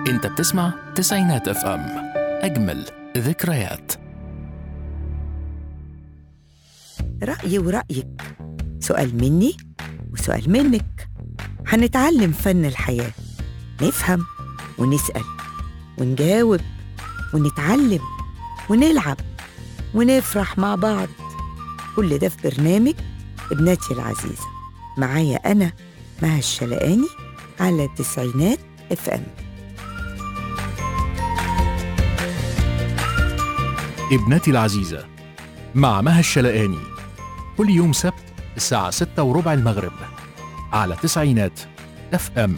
انت بتسمع تسعينات اف ام اجمل ذكريات رأيي ورأيك سؤال مني وسؤال منك هنتعلم فن الحياة نفهم ونسأل ونجاوب ونتعلم ونلعب ونفرح مع بعض كل ده في برنامج ابنتي العزيزة معايا أنا مها الشلقاني على تسعينات اف ام ابنتي العزيزة مع مها الشلقاني كل يوم سبت الساعة ستة وربع المغرب على تسعينات اف ام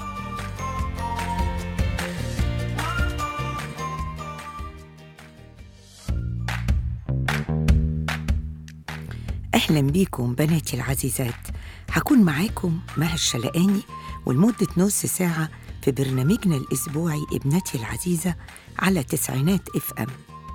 أهلا بيكم بناتي العزيزات هكون معاكم مها الشلقاني ولمدة نص ساعة في برنامجنا الأسبوعي ابنتي العزيزة على تسعينات اف ام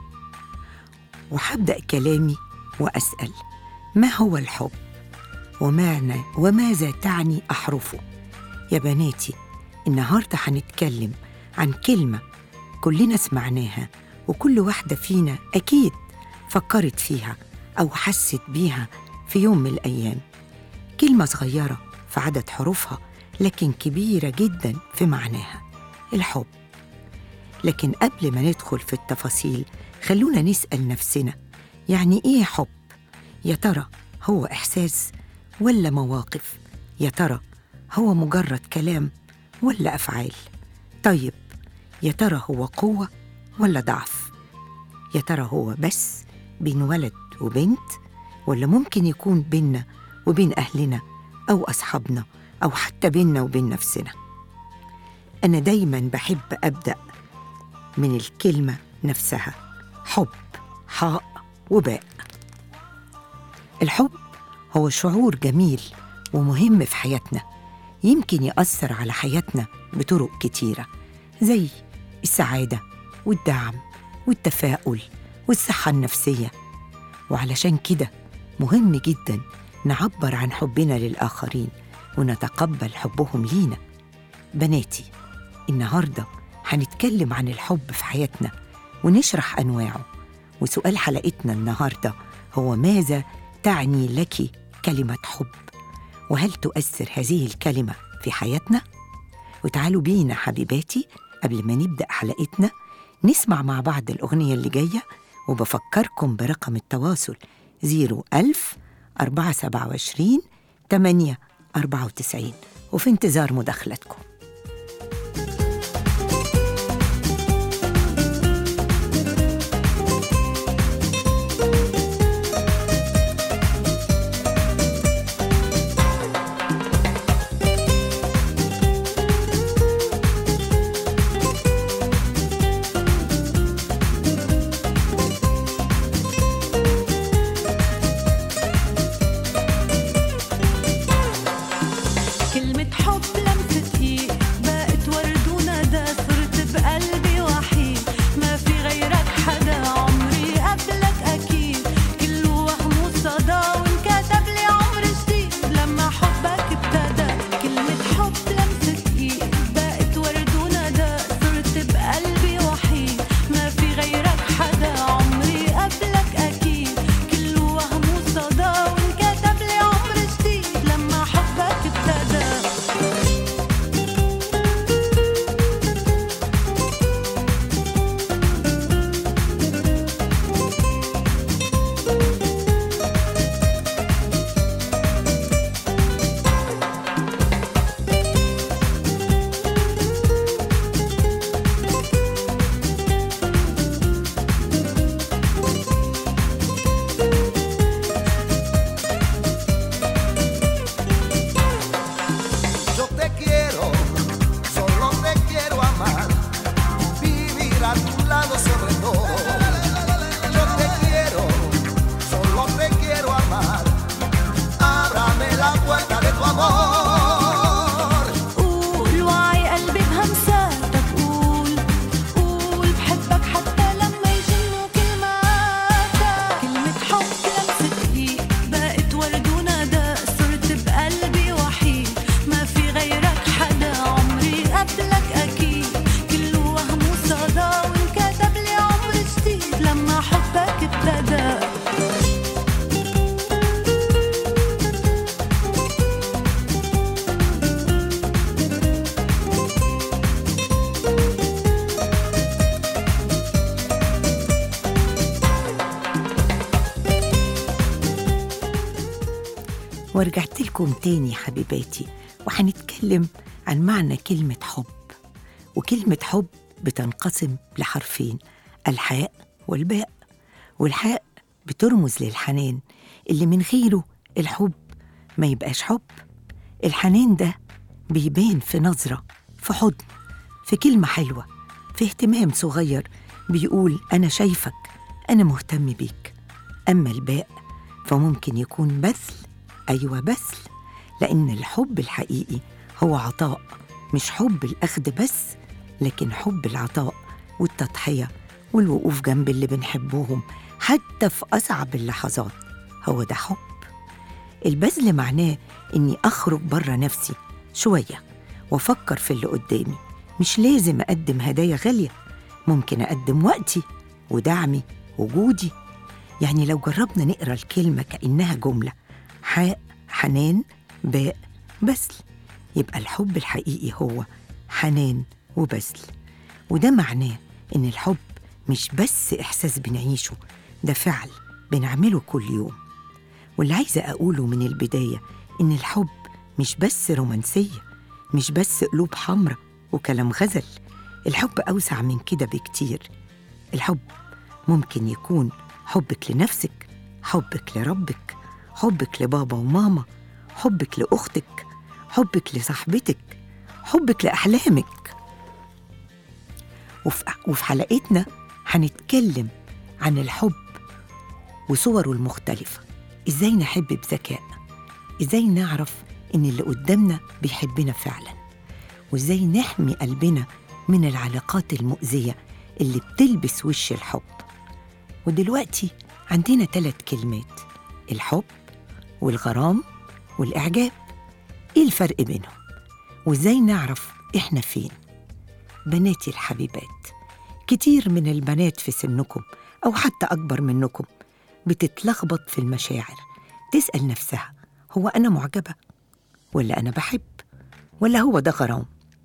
وهبدأ كلامي وأسأل ما هو الحب؟ ومعنى وماذا تعني أحرفه؟ يا بناتي النهاردة هنتكلم عن كلمة كلنا سمعناها وكل واحدة فينا أكيد فكرت فيها أو حست بيها في يوم من الأيام كلمة صغيرة في عدد حروفها لكن كبيرة جدا في معناها الحب لكن قبل ما ندخل في التفاصيل خلونا نسأل نفسنا يعني إيه حب؟ يا ترى هو إحساس ولا مواقف؟ يا ترى هو مجرد كلام ولا أفعال؟ طيب يا ترى هو قوة ولا ضعف؟ يا ترى هو بس بين ولد وبنت ولا ممكن يكون بيننا وبين أهلنا أو أصحابنا أو حتى بيننا وبين نفسنا أنا دايما بحب أبدأ من الكلمة نفسها حب حاء وباء الحب هو شعور جميل ومهم في حياتنا يمكن يأثر على حياتنا بطرق كتيرة زي السعادة والدعم والتفاؤل والصحة النفسية وعلشان كده مهم جدا نعبر عن حبنا للآخرين ونتقبل حبهم لينا بناتي النهارده هنتكلم عن الحب في حياتنا ونشرح انواعه وسؤال حلقتنا النهارده هو ماذا تعني لك كلمه حب وهل تؤثر هذه الكلمه في حياتنا وتعالوا بينا حبيباتي قبل ما نبدا حلقتنا نسمع مع بعض الاغنيه اللي جايه وبفكركم برقم التواصل 01000 427 8 94 وفي انتظار مداخلتكم كلمة حب لمسة ايد بقت ورد وندى صرت بقلبي وحيد ما في غيرك حدا عمري قبلك أكيد كله وهم وصدى وانكتب لي عمر جديد لما حبك ابتدى كلمة حب لمسة ايد بقت ورد وندى صرت بقلبي وحيد ما في غيرك حدا عمري قبلك أكيد كله وهم وصدى وانكتب لي عمر جديد لما حبك ابتدى ورجعت لكم تاني حبيباتي وهنتكلم عن معنى كلمة حب وكلمة حب بتنقسم لحرفين الحاء والباء والحاء بترمز للحنان اللي من غيره الحب ما يبقاش حب الحنان ده بيبان في نظرة في حضن في كلمة حلوة في اهتمام صغير بيقول أنا شايفك أنا مهتم بيك أما الباء فممكن يكون بذل أيوة بذل لأن الحب الحقيقي هو عطاء مش حب الأخذ بس لكن حب العطاء والتضحية والوقوف جنب اللي بنحبهم حتى في أصعب اللحظات هو ده حب البذل معناه إني أخرج بره نفسي شوية وأفكر في اللي قدامي مش لازم أقدم هدايا غالية ممكن أقدم وقتي ودعمي وجودي يعني لو جربنا نقرا الكلمة كأنها جملة حاء حنان باء بذل يبقى الحب الحقيقي هو حنان وبذل وده معناه إن الحب مش بس إحساس بنعيشه ده فعل بنعمله كل يوم واللي عايزة أقوله من البداية إن الحب مش بس رومانسية مش بس قلوب حمرة وكلام غزل الحب أوسع من كده بكتير الحب ممكن يكون حبك لنفسك حبك لربك حبك لبابا وماما حبك لأختك حبك لصاحبتك حبك لأحلامك وفي, وفي حلقتنا هنتكلم عن الحب وصوره المختلفة إزاي نحب بذكاء إزاي نعرف إن اللي قدامنا بيحبنا فعلا وإزاي نحمي قلبنا من العلاقات المؤذية اللي بتلبس وش الحب ودلوقتي عندنا ثلاث كلمات الحب والغرام والإعجاب إيه الفرق بينهم؟ وإزاي نعرف إحنا فين؟ بناتي الحبيبات كتير من البنات في سنكم أو حتى أكبر منكم بتتلخبط في المشاعر تسأل نفسها هو أنا معجبة؟ ولا أنا بحب؟ ولا هو ده غرام؟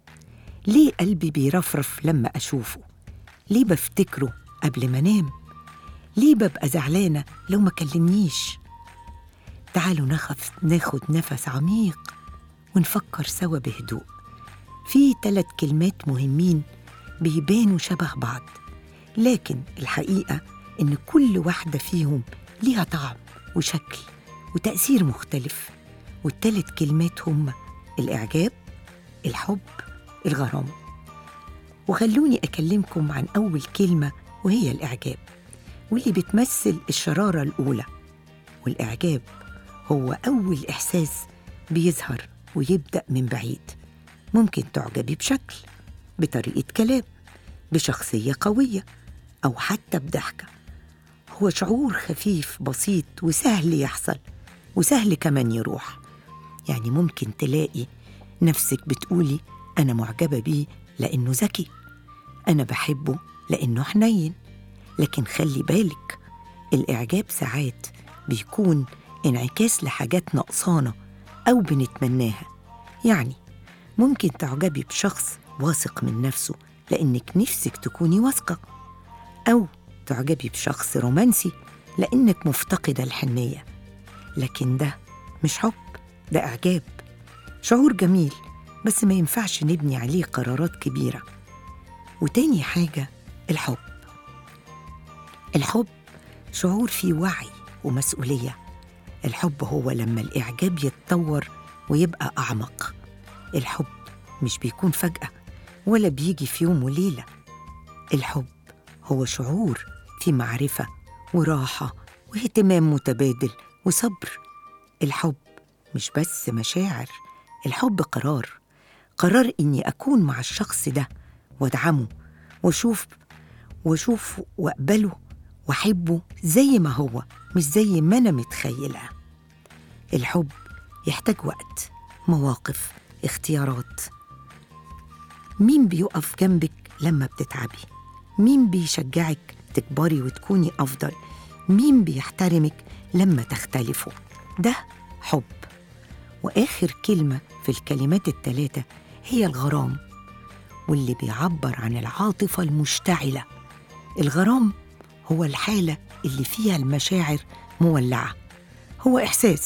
ليه قلبي بيرفرف لما أشوفه؟ ليه بفتكره قبل ما أنام؟ ليه ببقى زعلانة لو ما كلمنيش؟ تعالوا نخف ناخد نفس عميق ونفكر سوا بهدوء في ثلاث كلمات مهمين بيبانوا شبه بعض لكن الحقيقة إن كل واحدة فيهم ليها طعم وشكل وتأثير مختلف والثلاث كلمات هما الإعجاب الحب الغرام وخلوني أكلمكم عن أول كلمة وهي الإعجاب واللي بتمثل الشرارة الأولى والإعجاب هو أول إحساس بيظهر ويبدأ من بعيد ممكن تعجبي بشكل بطريقة كلام بشخصية قوية أو حتى بضحكة هو شعور خفيف بسيط وسهل يحصل وسهل كمان يروح يعني ممكن تلاقي نفسك بتقولي أنا معجبة بيه لأنه ذكي أنا بحبه لأنه حنين لكن خلي بالك الإعجاب ساعات بيكون انعكاس لحاجات نقصانة أو بنتمناها يعني ممكن تعجبي بشخص واثق من نفسه لأنك نفسك تكوني واثقة أو تعجبي بشخص رومانسي لأنك مفتقدة الحنية لكن ده مش حب ده إعجاب شعور جميل بس ما ينفعش نبني عليه قرارات كبيرة وتاني حاجة الحب الحب شعور فيه وعي ومسؤولية الحب هو لما الإعجاب يتطور ويبقى أعمق الحب مش بيكون فجأة ولا بيجي في يوم وليلة الحب هو شعور في معرفة وراحة واهتمام متبادل وصبر الحب مش بس مشاعر الحب قرار قرار إني أكون مع الشخص ده وأدعمه وأشوف وأشوف وأقبله وأحبه زي ما هو مش زي ما أنا متخيلة الحب يحتاج وقت مواقف اختيارات مين بيقف جنبك لما بتتعبي مين بيشجعك تكبري وتكوني أفضل مين بيحترمك لما تختلفوا ده حب وآخر كلمة في الكلمات التلاتة هي الغرام واللي بيعبر عن العاطفة المشتعلة الغرام هو الحالة اللي فيها المشاعر مولعة هو إحساس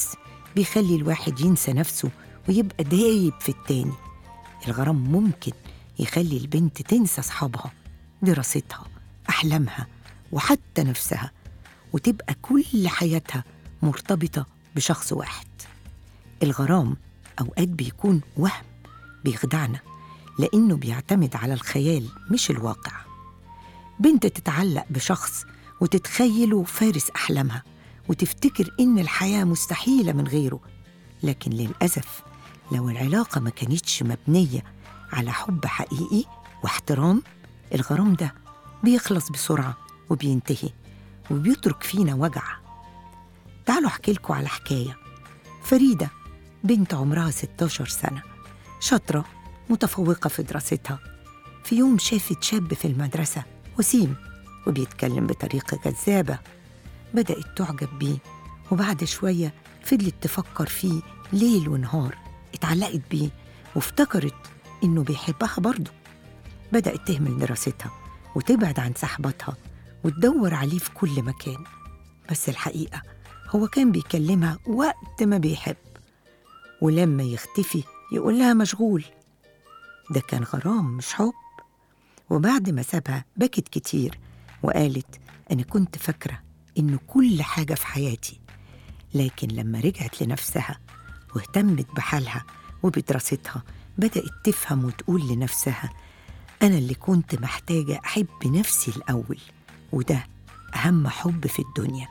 بيخلي الواحد ينسى نفسه ويبقى دايب في التاني الغرام ممكن يخلي البنت تنسى أصحابها دراستها أحلامها وحتى نفسها وتبقى كل حياتها مرتبطة بشخص واحد الغرام أوقات بيكون وهم بيخدعنا لأنه بيعتمد على الخيال مش الواقع بنت تتعلق بشخص وتتخيله فارس أحلامها وتفتكر إن الحياة مستحيلة من غيره لكن للأسف لو العلاقة ما كانتش مبنية على حب حقيقي واحترام الغرام ده بيخلص بسرعة وبينتهي وبيترك فينا وجع تعالوا أحكي لكم على حكاية فريدة بنت عمرها 16 سنة شاطرة متفوقة في دراستها في يوم شافت شاب في المدرسة وسيم وبيتكلم بطريقة جذابة بدأت تعجب بيه وبعد شوية فضلت تفكر فيه ليل ونهار اتعلقت بيه وافتكرت إنه بيحبها برضه بدأت تهمل دراستها وتبعد عن صحباتها وتدور عليه في كل مكان بس الحقيقة هو كان بيكلمها وقت ما بيحب ولما يختفي يقول لها مشغول ده كان غرام مش حب وبعد ما سابها بكت كتير وقالت أنا كنت فاكرة إنه كل حاجة في حياتي لكن لما رجعت لنفسها واهتمت بحالها وبدراستها بدأت تفهم وتقول لنفسها أنا اللي كنت محتاجة أحب نفسي الأول وده أهم حب في الدنيا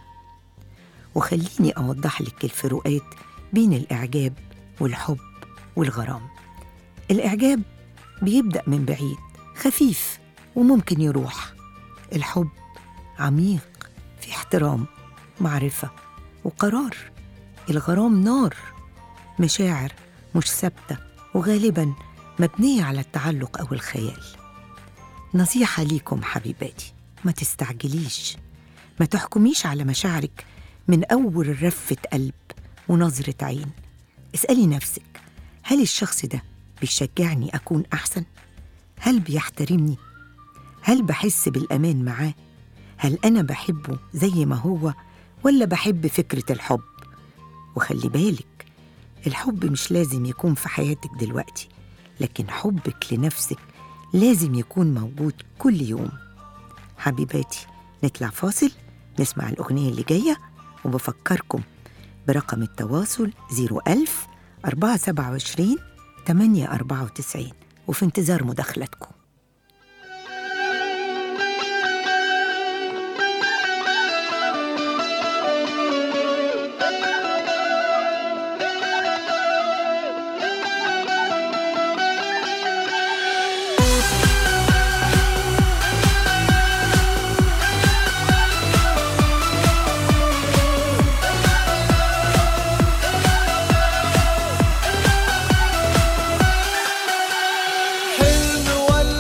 وخليني أوضح لك الفروقات بين الإعجاب والحب والغرام الإعجاب بيبدأ من بعيد خفيف وممكن يروح الحب عميق في احترام معرفة وقرار الغرام نار مشاعر مش ثابتة وغالبا مبنية على التعلق أو الخيال نصيحة ليكم حبيباتي ما تستعجليش ما تحكميش على مشاعرك من أول رفة قلب ونظرة عين اسألي نفسك هل الشخص ده بيشجعني أكون أحسن؟ هل بيحترمني؟ هل بحس بالأمان معاه؟ هل أنا بحبه زي ما هو ولا بحب فكرة الحب؟ وخلي بالك الحب مش لازم يكون في حياتك دلوقتي لكن حبك لنفسك لازم يكون موجود كل يوم حبيباتي نطلع فاصل نسمع الأغنية اللي جاية وبفكركم برقم التواصل 01000 427 894 وفي انتظار مداخلتكم حلم ولا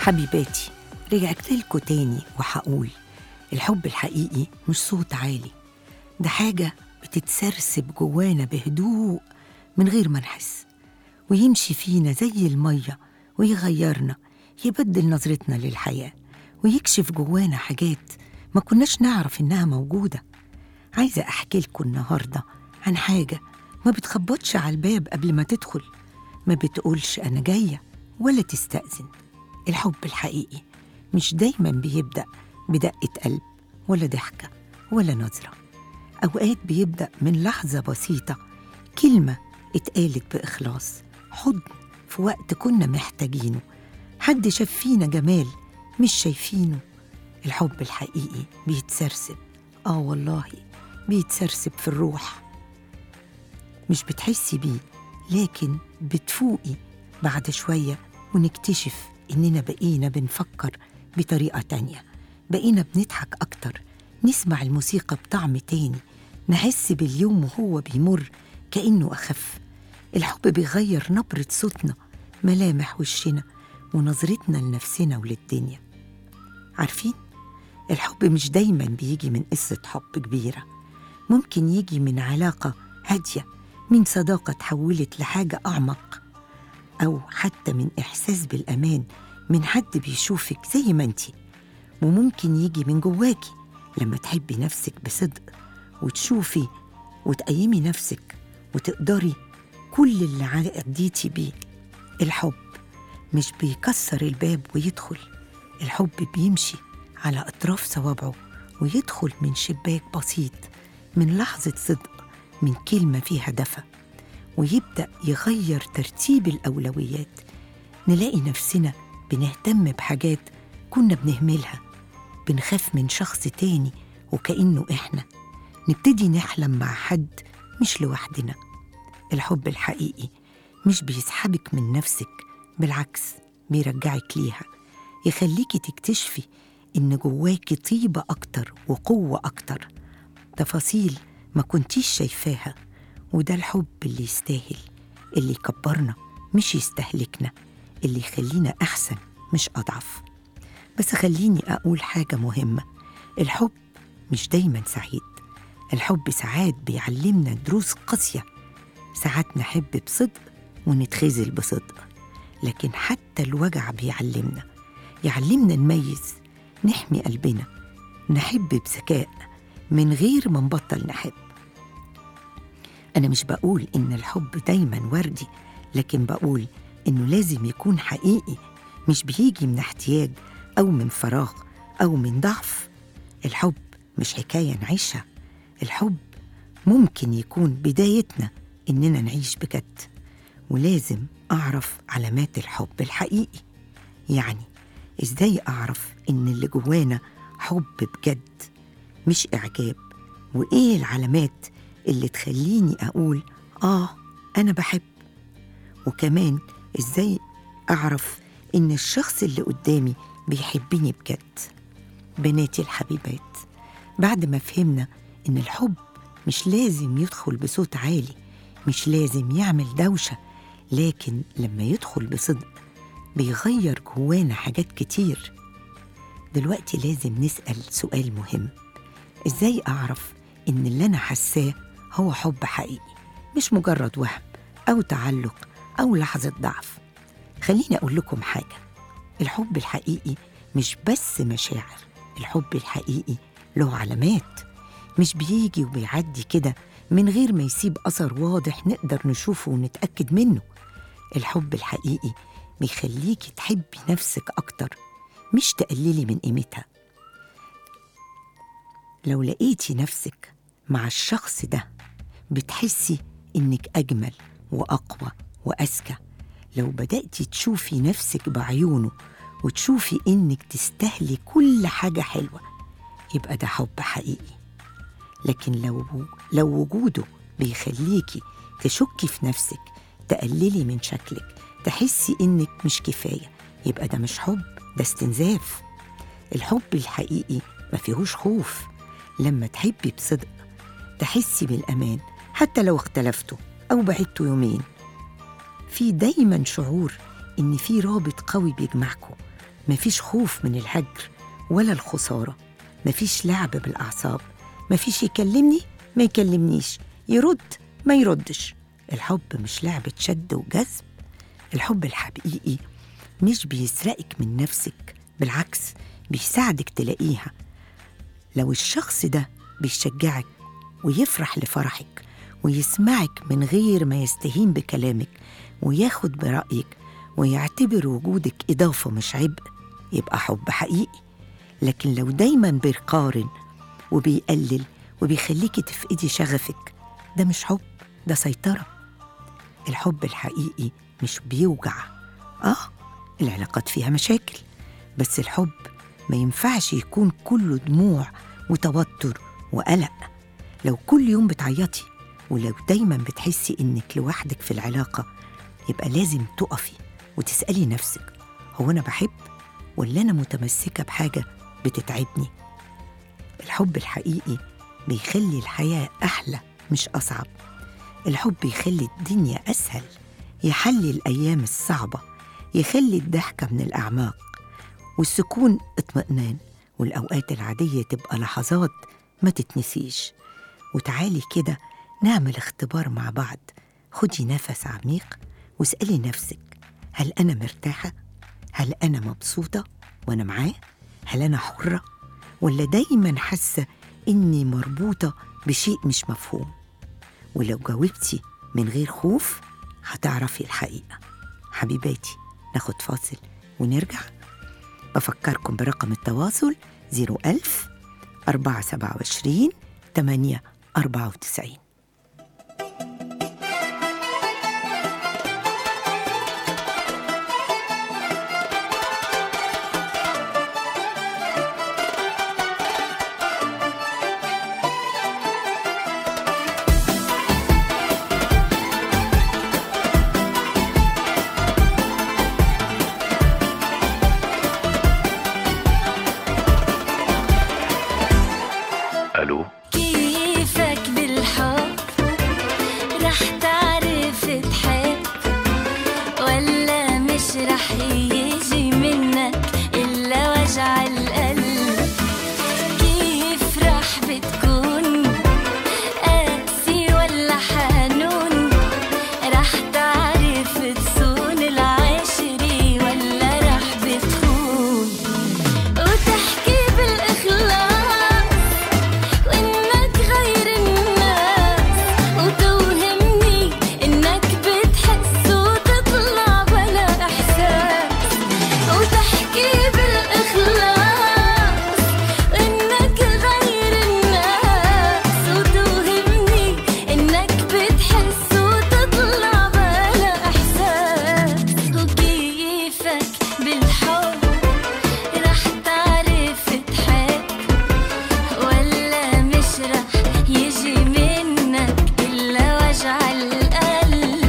حبيباتي رجعت لكم تاني وهقول الحب الحقيقي مش صوت عالي ده حاجة بتتسرسب جوانا بهدوء من غير ما نحس ويمشي فينا زي المية ويغيرنا يبدل نظرتنا للحياة ويكشف جوانا حاجات ما كناش نعرف إنها موجودة عايزة أحكي لكم النهاردة عن حاجة ما بتخبطش على الباب قبل ما تدخل ما بتقولش أنا جاية ولا تستأذن الحب الحقيقي مش دايما بيبدأ بدقة قلب ولا ضحكة ولا نظرة أوقات بيبدأ من لحظة بسيطة كلمة اتقالت بإخلاص حضن في وقت كنا محتاجينه حد شاف فينا جمال مش شايفينه الحب الحقيقي بيتسرسب آه والله بيتسرسب في الروح مش بتحسي بيه لكن بتفوقي بعد شوية ونكتشف إننا بقينا بنفكر بطريقة تانية بقينا بنضحك أكتر نسمع الموسيقى بطعم تاني نحس باليوم وهو بيمر كأنه أخف الحب بيغير نبرة صوتنا ملامح وشنا ونظرتنا لنفسنا وللدنيا عارفين الحب مش دايما بيجي من قصة حب كبيرة ممكن يجي من علاقة هادية من صداقة تحولت لحاجة أعمق أو حتى من إحساس بالأمان من حد بيشوفك زي ما انتي وممكن يجي من جواكي لما تحبي نفسك بصدق وتشوفي وتقيمي نفسك وتقدري كل اللي عديتي بيه الحب مش بيكسر الباب ويدخل الحب بيمشي على أطراف صوابعه ويدخل من شباك بسيط من لحظة صدق من كلمة فيها دفى ويبدأ يغير ترتيب الأولويات نلاقي نفسنا بنهتم بحاجات كنا بنهملها بنخاف من شخص تاني وكأنه إحنا نبتدي نحلم مع حد مش لوحدنا الحب الحقيقي مش بيسحبك من نفسك بالعكس بيرجعك ليها يخليكي تكتشفي إن جواكي طيبة أكتر وقوة أكتر تفاصيل ما كنتيش شايفاها وده الحب اللي يستاهل اللي يكبرنا مش يستهلكنا اللي يخلينا أحسن مش أضعف بس خليني أقول حاجة مهمة الحب مش دايما سعيد الحب ساعات بيعلمنا دروس قاسية ساعات نحب بصدق ونتخذل بصدق لكن حتى الوجع بيعلمنا يعلمنا نميز نحمي قلبنا نحب بذكاء من غير ما نبطل نحب أنا مش بقول إن الحب دايما وردي لكن بقول إنه لازم يكون حقيقي مش بيجي من احتياج أو من فراغ أو من ضعف الحب مش حكاية نعيشها الحب ممكن يكون بدايتنا إننا نعيش بجد ولازم أعرف علامات الحب الحقيقي يعني إزاي أعرف إن اللي جوانا حب بجد مش إعجاب وإيه العلامات اللي تخليني أقول آه أنا بحب وكمان إزاي أعرف إن الشخص اللي قدامي بيحبني بجد بناتي الحبيبات بعد ما فهمنا إن الحب مش لازم يدخل بصوت عالي مش لازم يعمل دوشة لكن لما يدخل بصدق بيغير جوانا حاجات كتير دلوقتي لازم نسأل سؤال مهم إزاي أعرف إن اللي أنا حاساه هو حب حقيقي مش مجرد وهم أو تعلق أو لحظة ضعف خليني أقول لكم حاجة الحب الحقيقي مش بس مشاعر الحب الحقيقي له علامات مش بيجي وبيعدي كده من غير ما يسيب أثر واضح نقدر نشوفه ونتأكد منه الحب الحقيقي بيخليكي تحبي نفسك أكتر مش تقللي من قيمتها لو لقيتي نفسك مع الشخص ده بتحسي إنك أجمل وأقوى وأذكى لو بدأتي تشوفي نفسك بعيونه وتشوفي إنك تستاهلي كل حاجة حلوة يبقى ده حب حقيقي لكن لو لو وجوده بيخليكي تشكي في نفسك تقللي من شكلك تحسي إنك مش كفاية يبقى ده مش حب ده استنزاف الحب الحقيقي ما فيهوش خوف لما تحبي بصدق تحسي بالأمان حتى لو اختلفتوا أو بعدتوا يومين في دايما شعور إن في رابط قوي بيجمعكم مفيش خوف من الهجر ولا الخسارة مفيش لعب بالأعصاب مفيش يكلمني ما يكلمنيش يرد ما يردش الحب مش لعبة شد وجذب الحب الحقيقي مش بيسرقك من نفسك بالعكس بيساعدك تلاقيها لو الشخص ده بيشجعك ويفرح لفرحك ويسمعك من غير ما يستهين بكلامك وياخد برأيك ويعتبر وجودك إضافة مش عبء يبقى حب حقيقي لكن لو دايما بيقارن وبيقلل وبيخليكي تفقدي شغفك ده مش حب ده سيطرة الحب الحقيقي مش بيوجع آه العلاقات فيها مشاكل بس الحب ما ينفعش يكون كله دموع وتوتر وقلق لو كل يوم بتعيطي ولو دايما بتحسي انك لوحدك في العلاقة يبقى لازم تقفي وتسألي نفسك هو أنا بحب ولا أنا متمسكة بحاجة بتتعبني الحب الحقيقي بيخلي الحياة أحلى مش أصعب الحب يخلي الدنيا أسهل يحلي الأيام الصعبة يخلي الضحكة من الأعماق والسكون اطمئنان والأوقات العادية تبقى لحظات ما تتنسيش وتعالي كده نعمل اختبار مع بعض خدي نفس عميق واسألي نفسك هل أنا مرتاحة؟ هل أنا مبسوطة وأنا معاه؟ هل أنا حرة؟ ولا دايما حاسة إني مربوطة بشيء مش مفهوم؟ ولو جاوبتي من غير خوف هتعرفي الحقيقة حبيباتي ناخد فاصل ونرجع بفكركم برقم التواصل 01000 427 8 94 الو كيفك بالحب رح تعرف تحب ولا مش رح يجي منك إلا وجع القلب كيف رح بتكون قاسي ولا حنون رح تعرف تصون العشري ولا رح بتخون وتحكي بالإخلاص وإنك غير الناس وتوهمني إنك بتحس وتطلع بلا إحساس وتحكي بالإخلاص إنك غير الناس وتوهمني إنك بتحس وتطلع بلا إحساس وكيفك بالحب رح تعرف تحب ولا مش رح يجي منك إلا وجع القلب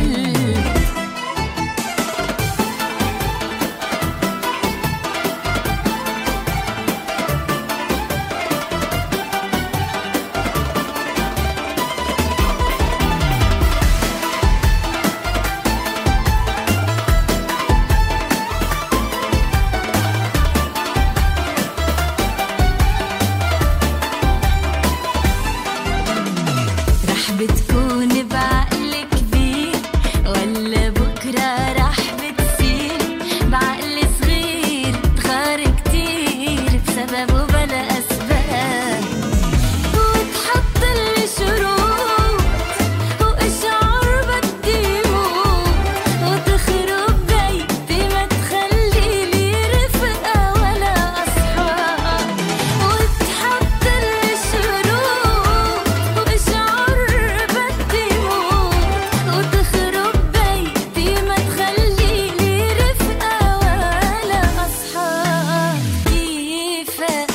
رح بتكون بعقل كبير ولا بكرة رح بتصير بعقل صغير تغار كتير بسبب وبلا أسباب وتحط لي شروط وإشعار بدي موت وتخرب بيتي ما تخلي لي رفقة ولا أصحاب وتحط لي شروط وإشعار بدي موت وتخرب بيتي ما تخلي لي رفقة ولا أصحاب كيفك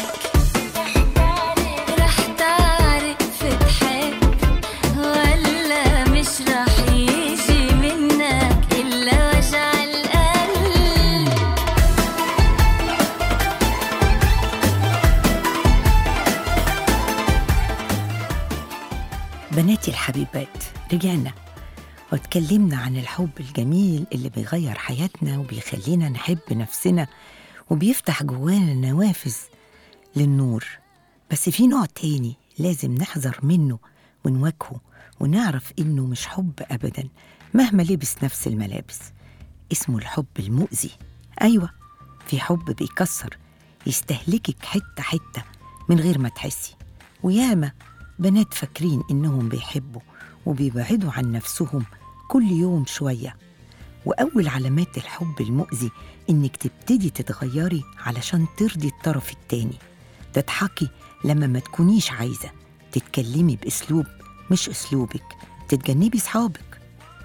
رح تعرف تحب ولا مش رح يجي منك إلا وجع القلب بناتي الحبيبات رجعنا واتكلمنا عن الحب الجميل اللي بيغير حياتنا وبيخلينا نحب نفسنا وبيفتح جوانا نوافذ للنور بس في نوع تاني لازم نحذر منه ونواجهه ونعرف إنه مش حب أبدا مهما لبس نفس الملابس اسمه الحب المؤذي أيوة في حب بيكسر يستهلكك حتة حتة من غير ما تحسي وياما بنات فاكرين إنهم بيحبوا وبيبعدوا عن نفسهم كل يوم شوية وأول علامات الحب المؤذي إنك تبتدي تتغيري علشان ترضي الطرف التاني تضحكي لما ما تكونيش عايزة تتكلمي بأسلوب مش أسلوبك تتجنبي صحابك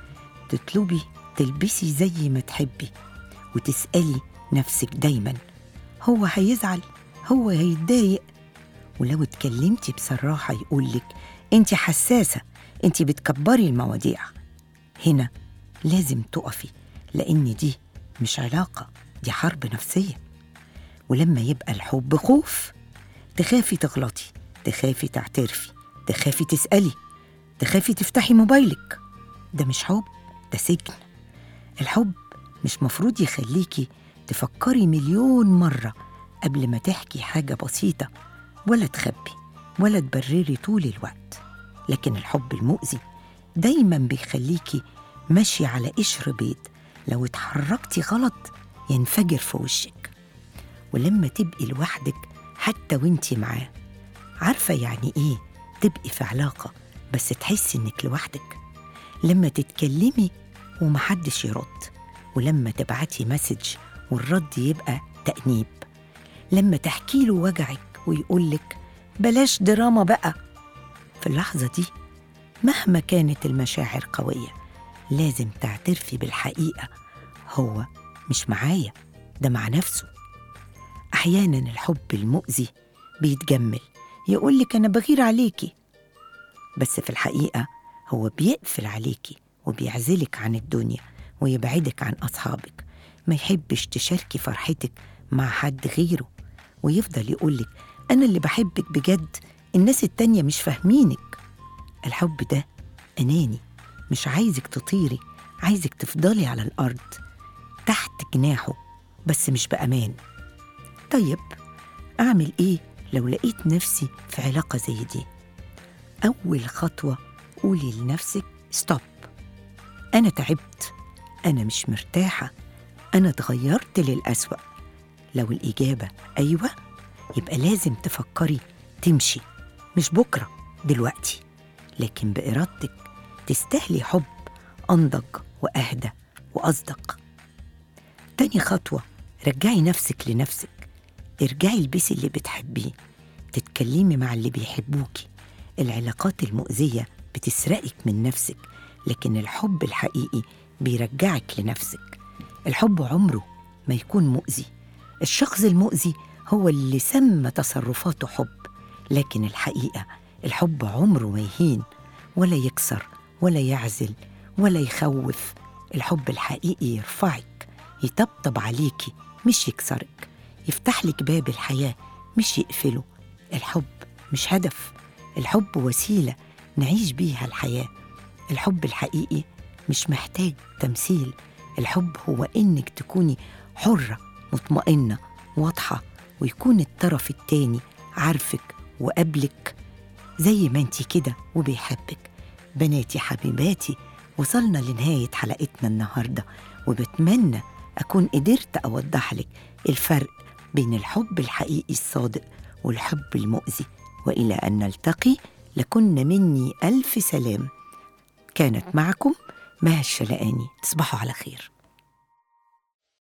تطلبي تلبسي زي ما تحبي وتسألي نفسك دايما هو هيزعل هو هيتضايق ولو اتكلمتي بصراحة يقولك انت حساسة انت بتكبري المواضيع هنا لازم تقفي لأن دي مش علاقة دي حرب نفسية ولما يبقى الحب خوف تخافي تغلطي تخافي تعترفي تخافي تسألي تخافي تفتحي موبايلك ده مش حب ده سجن الحب مش مفروض يخليكي تفكري مليون مرة قبل ما تحكي حاجة بسيطة ولا تخبي ولا تبرري طول الوقت لكن الحب المؤذي دايما بيخليكي ماشية على قشر بيض لو اتحركتي غلط ينفجر في وشك ولما تبقي لوحدك حتى وانتي معاه عارفة يعني ايه تبقي في علاقة بس تحسي انك لوحدك لما تتكلمي ومحدش يرد ولما تبعتي مسج والرد يبقى تأنيب لما تحكي له وجعك ويقولك بلاش دراما بقى في اللحظة دي مهما كانت المشاعر قوية لازم تعترفي بالحقيقة هو مش معايا ده مع نفسه أحيانا الحب المؤذي بيتجمل يقولك أنا بغير عليكي بس في الحقيقة هو بيقفل عليكي وبيعزلك عن الدنيا ويبعدك عن أصحابك ما يحبش تشاركي فرحتك مع حد غيره ويفضل يقولك أنا اللي بحبك بجد الناس التانية مش فاهمينك الحب ده أناني مش عايزك تطيري عايزك تفضلي على الأرض تحت جناحه بس مش بأمان طيب أعمل إيه لو لقيت نفسي في علاقة زي دي أول خطوة قولي لنفسك ستوب أنا تعبت أنا مش مرتاحة أنا اتغيرت للأسوأ لو الإجابة أيوة يبقى لازم تفكري تمشي مش بكرة دلوقتي لكن بإرادتك تستاهلي حب أنضج وأهدى وأصدق تاني خطوة رجعي نفسك لنفسك ارجعي البسي اللي بتحبيه تتكلمي مع اللي بيحبوكي العلاقات المؤذية بتسرقك من نفسك لكن الحب الحقيقي بيرجعك لنفسك الحب عمره ما يكون مؤذي الشخص المؤذي هو اللي سمى تصرفاته حب لكن الحقيقة الحب عمره ما يهين ولا يكسر ولا يعزل ولا يخوف الحب الحقيقي يرفعك يطبطب عليكي مش يكسرك يفتح لك باب الحياة مش يقفله الحب مش هدف الحب وسيلة نعيش بيها الحياة الحب الحقيقي مش محتاج تمثيل الحب هو إنك تكوني حرة مطمئنة واضحة ويكون الطرف التاني عارفك وقبلك زي ما انتي كده وبيحبك بناتي حبيباتي وصلنا لنهاية حلقتنا النهاردة وبتمنى أكون قدرت أوضح لك الفرق بين الحب الحقيقي الصادق والحب المؤذي وإلى أن نلتقي لكن مني ألف سلام كانت معكم مها الشلقاني تصبحوا على خير